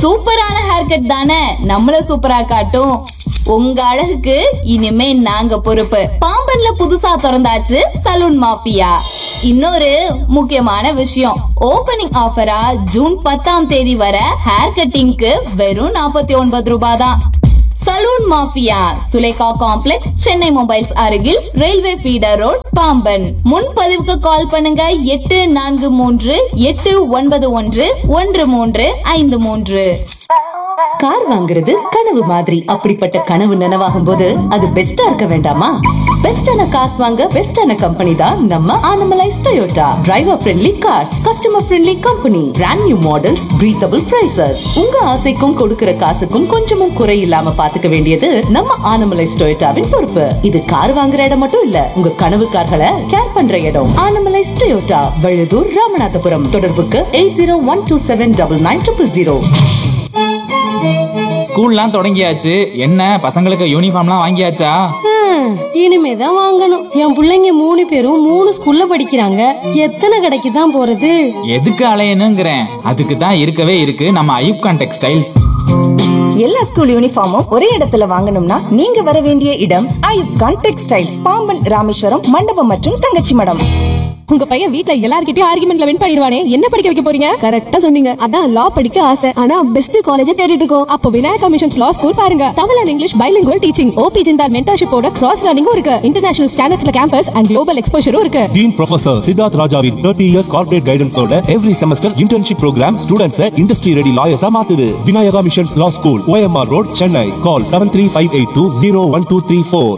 சூப்பரான hair cut தானே நம்மள சூப்பரா காட்டும் உங்க அழகுக்கு இனிமே நாங்க பொறுப்பு பாம்பன்ல புதுசா திறந்தாச்சு சலூன் மாஃபியா இன்னொரு முக்கியமான விஷயம் ஓபனிங் ஆஃபரா ஜூன் பத்தாம் தேதி வர ஹேர் கட்டிங்க்கு வெறும் நாற்பத்தி ஒன்பது ரூபாய் தான் salon mafia Sulekha complex Chennai mobiles அருகில் ரயில்வே ஃபீடர் ரோட் பாம்பன் முன்பதிவுக்கு கால் பண்ணுங்க எட்டு நான்கு மூன்று எட்டு ஒன்பது ஒன்று ஒன்று மூன்று ஐந்து மூன்று கார் வாங்குறது கனவு மாதிரி அப்படிப்பட்ட கனவு நனவாகும் போது அது பெஸ்டா இருக்க வேண்டாமா பெஸ்டான காசு வாங்க பெஸ்டான கம்பெனி தான் நம்ம Anamallais Toyota driver friendly cars customer friendly company brand new models breathable prices உங்க ஆசைக்கும் கொடுக்கிற காசுக்கும் கொஞ்சமும் குறை இல்லாம பாத்துக்க வேண்டியது நம்ம ஆனமலைஸ் டொயோட்டாவின் பொறுப்பு இது கார் வாங்குற இடம் மட்டும் இல்ல உங்க கனவு கார்களை கேர் பண்ற இடம் ஆனமலைஸ் டொயோட்டா வழுதூர் ராமநாதபுரம் தொடர்புக்கு eight zero one two seven double nine triple zero ஸ்கூல்லாம் தொடங்கியாச்சு என்ன பசங்களுக்கு யூனிஃபார்ம்லாம் வாங்கியாச்சா ஹம், இனிமேதான் வாங்கணும் என் புள்ளைங்க மூணு பேரும் மூணு ஸ்கூல்ல படிக்கிறாங்க எத்தனை கடைக்கு தான் போறது எதுக்கு அலையணுங்கிறேன் அதுக்கு தான் இருக்கவே இருக்கு நம்ம ஐயூப்கான் டெக்ஸ்டைல்ஸ் எல்லா ஸ்கூல் யூனிஃபார்மும் ஒரே இடத்துல வாங்கணும்னா நீங்க வர வேண்டிய இடம் ஐயூப் கான் டெக்ஸ்டைல்ஸ் பாம்பன் ராமேஸ்வரம் மண்டபம் மற்றும் தங்கச்சி மடம் உங்க பையன் வீட்ல எல்லார்கிட்டயும் ஆர்குமெண்ட்ல வின் பண்ணிடுவானே என்ன படிக்க வைக்க போறீங்க கரெக்டா சொன்னீங்க அதான் லா படிக்க ஆசை ஆனா பெஸ்ட் காலேஜ தேடிட்டு இருக்கோம் அப்போ விநாயகா மிஷன்ஸ் லா ஸ்கூல் பாருங்க Tamil and English bilingual teaching OP Jindal மென்டர்ஷிப்போட கிராஸ் ரன்னிங்கும் இருக்கு இன்டர்நேஷனல் ஸ்டாண்டர்ட்ஸ்ல கேம்பஸ் அண்ட் குளோபல் எக்ஸ்போஷரும் இருக்கு டீன் ப்ரொஃபசர் சித்தார்த் ராஜாவின் தேர்ட்டி இயர்ஸ் கார்பரேட் கைடன்ஸோட every semester internship program students industry ready லாயர்ஸா மாத்துது Vinayaka missions law school OMR road Chennai call seven three five eight two zero one two three four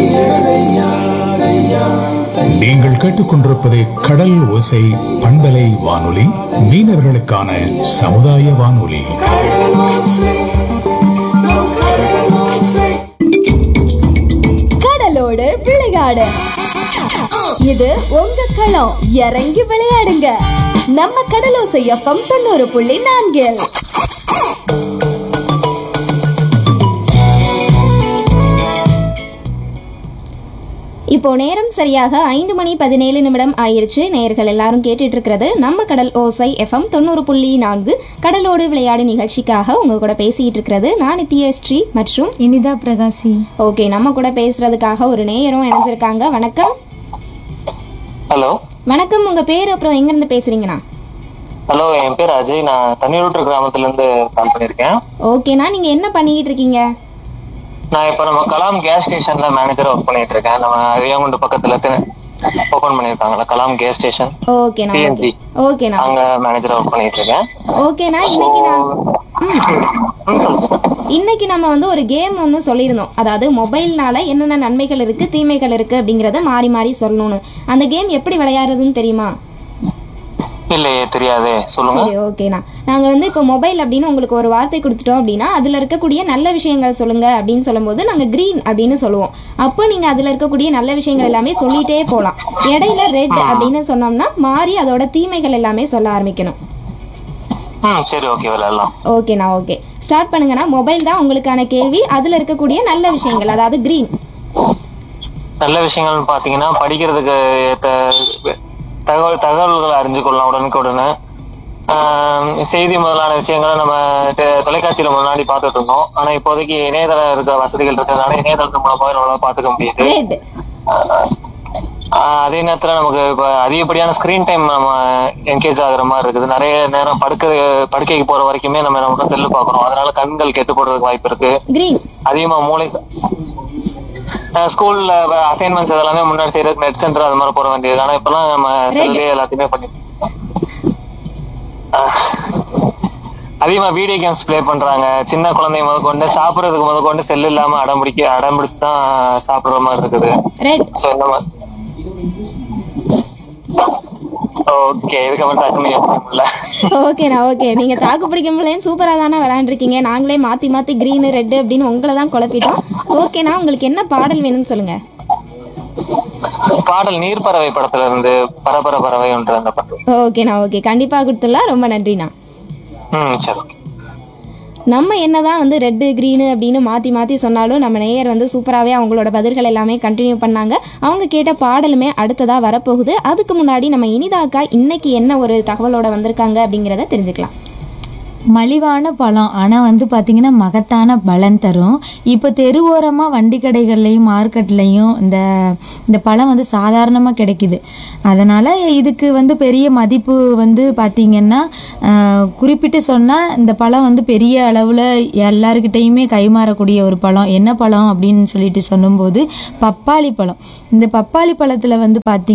நீங்கள் கேட்டுக்கொண்டிருப்பது கடல் ஓசை பண்பலை வானொலி மீனவர்களுக்கான சமுதாய வானொலி கடலோடு விளையாடு இது உங்க களம் இறங்கி விளையாடுங்க நம்ம கடலோசை எஃப்எம் தொண்ணூறு புள்ளி நான்கில் இப்போ நேரம் சரியாக ஐந்து மணி பதினேழு நிமிடம் ஆயிருச்சு நேயர்கள் எல்லாரும் கேட்டுட்டு இருக்கிறது நம்ம கடல் ஓசை எஃப்எம் தொண்ணூறு புள்ளி நான்கு கடலோடு விளையாடு நிகழ்ச்சிக்காக உங்க கூட பேசிட்டு இருக்கிறது நான் நித்யஸ்ரீ மற்றும் இனிதா பிரகாசி ஓகே நம்ம கூட பேசுறதுக்காக ஒரு நேயரும் இணைஞ்சிருக்காங்க வணக்கம் ஹலோ வணக்கம் உங்க பேர் அப்புறம் எங்க இருந்து பேசுறீங்கண்ணா ஹலோ என் பேர் அஜய் நான் தண்ணீரூற்று கிராமத்துல இருந்து கால் பண்ணியிருக்கேன் ஓகேண்ணா நீங்க என்ன பண்ணிக்கிட்டு இருக்கீங்க நான் இப்போ நம்ம கலாம் கேஸ் ஸ்டேஷன்ல மேனேஜரா ஒர்க் பண்ணிட்டு இருக்கேன் நம்ம அரியாங்குண்டு பக்கத்துல ஓபன் பண்ணியிருக்காங்கல்ல கலாம் கேஸ் ஸ்டேஷன் ஓகேண்ணா ஓகே டிஎன்டி ஓகேண்ணா அங்க மேனேஜரா ஒர்க் பண்ணிட்டு இருக்கேன் ஓகேண்ணா இன்னைக்கு நான் இன்னைக்கு நம்ம வந்து ஒரு கேம் வந்து சொல்லியிருந்தோம் அதாவது மொபைல்னால என்னென்ன நன்மைகள் இருக்கு தீமைகள் இருக்கு அப்படிங்கறத மாறி மாறி சொல்லணும்னு அந்த கேம் எப்படி விளையாடுறதுன்னு தெரியுமா இல்லையே தெரியாதே சொல்லுங்க சரி ஓகேண்ணா நாங்கள் வந்து இப்போ மொபைல் அப்படின்னு உங்களுக்கு ஒரு வார்த்தை கொடுத்துட்டோம் அப்படின்னா அதில் இருக்கக்கூடிய நல்ல விஷயங்கள் சொல்லுங்க அப்படின்னு சொல்லும்போது நாங்கள் க்ரீன் அப்படின்னு சொல்லுவோம் அப்போ நீங்கள் அதில் இருக்கக்கூடிய நல்ல விஷயங்கள் எல்லாமே சொல்லிட்டே போகலாம் இடையில ரெட் அப்படின்னு சொன்னோம்னா மாறி அதோட தீமைகள் எல்லாமே சொல்ல ஆரம்பிக்கணும் ம் சரி ஓகே விளையாடலாம் ஓகேண்ணா ஓகே ஸ்டார்ட் பண்ணுங்கண்ணா மொபைல் தான் உங்களுக்கான கேள்வி அதில் இருக்கக்கூடிய நல்ல விஷயங்கள் அதாவது க்ரீன் நல்ல விஷயங்கள்னு பாத்தீங்கன்னா படிக்கிறதுக்கு ஏத்த தகவல் தகவல்களை அறிஞ்சு கொள்ளலாம் உடனுக்குடனே ஆஹ் செய்தி முதலான விஷயங்களை நம்ம தெ- தொலைக்காட்சியில முன்னாடி பார்த்துட்டு இருந்தோம் ஆனா இப்போதைக்கு இணையதளம் இருக்க வசதிகள் இருக்கிறதுனால இணையதளத்து மூலமாக நம்மளால பார்த்துக்க முடியுது ரெட் ஆஹ் அதே நேரத்துல நமக்கு இப்ப அதிகப்படியான ஸ்கிரீன் டைம் நம்ம என்கேஜ் ஆகுற மாதிரி இருக்குது நிறைய நேரம் படுக்க படுக்கைக்கு போற வரைக்குமே நம்ம நம்ம செல்லு பாக்குறோம் அதனால கண்கள் கெட்டு போடுறதுக்கு வாய்ப்பு இருக்கு கிரீன் அதிகமா மூளை ச- ஆஹ் ஸ்கூல்ல அசைன்மெண்ட்ஸ் இதெல்லாமே முன்னாடி செய்யறதுக்கு நெட் சென்டர் அது மாதிரி போற வேண்டியது ஆனா இப்பெல்லாம் நம்ம செல்லே எல்லாத்தையுமே பண்ணி ஆஹ் அதிகமா வீடியோ கேம்ஸ் ப்ளே பண்றாங்க சின்ன குழந்தைங்க முத கொண்டு சாப்பிடுறதுக்கு முத கொண்டு செல் இல்லாம அடம் பிடிக்க அடம் பிடிச்சு தான் சாப்பிடுற மாதிரி இருக்குது ரெட் சோ இந்த மாதிரி ஓகே இதுக்கப்புறம் டக்குனு யோசிக்க முடியல ஓகேண்ணா ஓகே நீங்க தாக்கு பிடிக்க முடியலன்னு சூப்பரா தானே விளையாண்டுருக்கீங்க நாங்களே மாத்தி மாத்தி கிரீன் ரெட் அப்படின்னு உங்களை தான் குழப்பிட்டோம் ஓகேண்ணா உங்களுக்கு என்ன பாடல் வேணும்னு சொல்லுங்க பாடல் நீர்ப்பறவை படத்துல இருந்து பரபர பறவை ஒன்று அந்த பாட்டு ஓகேண்ணா ஓகே கண்டிப்பா கொடுத்துடலாம் ரொம்ப நன்றிண்ணா ம் சரி நம்ம என்னதான் வந்து ரெட்டு க்ரீனு அப்படின்னு மாற்றி மாற்றி சொன்னாலும் நம்ம நேயர் வந்து சூப்பராகவே அவங்களோட பதில்கள் எல்லாமே கண்டினியூ பண்ணாங்க அவங்க கேட்ட பாடலுமே அடுத்ததாக வரப்போகுது அதுக்கு முன்னாடி நம்ம இனிதாக்கா இன்னைக்கு என்ன ஒரு தகவலோட வந்திருக்காங்க அப்படிங்கிறத தெரிஞ்சுக்கலாம் மலிவான பழம் ஆனால் வந்து பார்த்திங்கன்னா மகத்தான பலன் தரும் இப்போ தெருவோரமாக வண்டி கடைகள்லையும் மார்க்கெட்லேயும் இந்த இந்த பழம் வந்து சாதாரணமாக கிடைக்குது அதனால் இதுக்கு வந்து பெரிய மதிப்பு வந்து பார்த்திங்கன்னா ஆஹ், குறிப்பிட்டு சொன்னால் இந்த பழம் வந்து பெரிய அளவில் எல்லாருக்கிட்டேயுமே கைமாறக்கூடிய ஒரு பழம் என்ன பழம் அப்படின்னு சொல்லிட்டு சொல்லும்போது பப்பாளி பழம் இந்த பப்பாளி பழத்தில் வந்து பார்த்திங்க